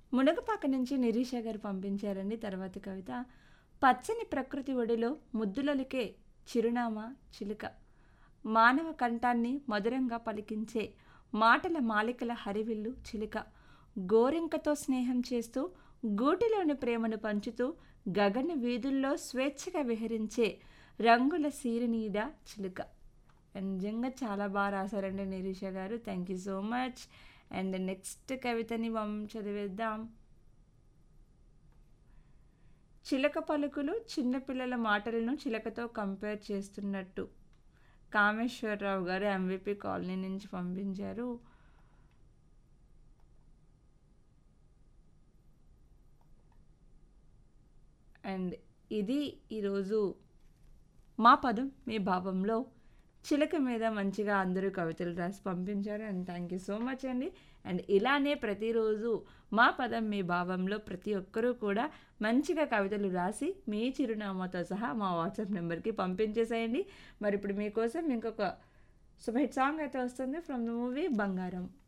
మునగపాక నుంచి నిరీష గారు పంపించారండి తర్వాత కవిత పచ్చని ప్రకృతి ఒడిలో ముద్దులొలికే చిరునామా చిలుక మానవ కంఠాన్ని మధురంగా పలికించే మాటల మాలికల హరివిల్లు చిలుక గోరింకతో స్నేహం చేస్తూ గూటిలోని ప్రేమను పంచుతూ గగన వీధుల్లో స్వేచ్ఛగా విహరించే రంగుల సీరినీడ చిలుక నిజంగా చాలా బాగా రాశారండి Nireesha garu thank you so much and next కవితని మనం చదివేద్దాం చిలక పలుకులు చిన్నపిల్లల మాటలను చిలకతో కంపేర్ చేస్తున్నట్టు కామేశ్వరరావు గారు ఎంవిపి కాలనీ నుంచి పంపించారు అండ్ ఇది ఈరోజు మా పదం మీ భావంలో చిలక మీద మంచిగా అందరూ కవితలు రాసి పంపించారు and thank you so much అండి అండ్ ఇలానే ప్రతిరోజు మా పదం మీ భావంలో ప్రతి ఒక్కరూ కూడా మంచిగా కవితలు రాసి మీ చిరునామాతో సహా మా వాట్సాప్ నెంబర్కి పంపించేసేయండి మరి ఇప్పుడు మీకోసం ఇంకొక సూపర్ హిట్ సాంగ్ అయితే వస్తుంది ఫ్రమ్ ద మూవీ బంగారం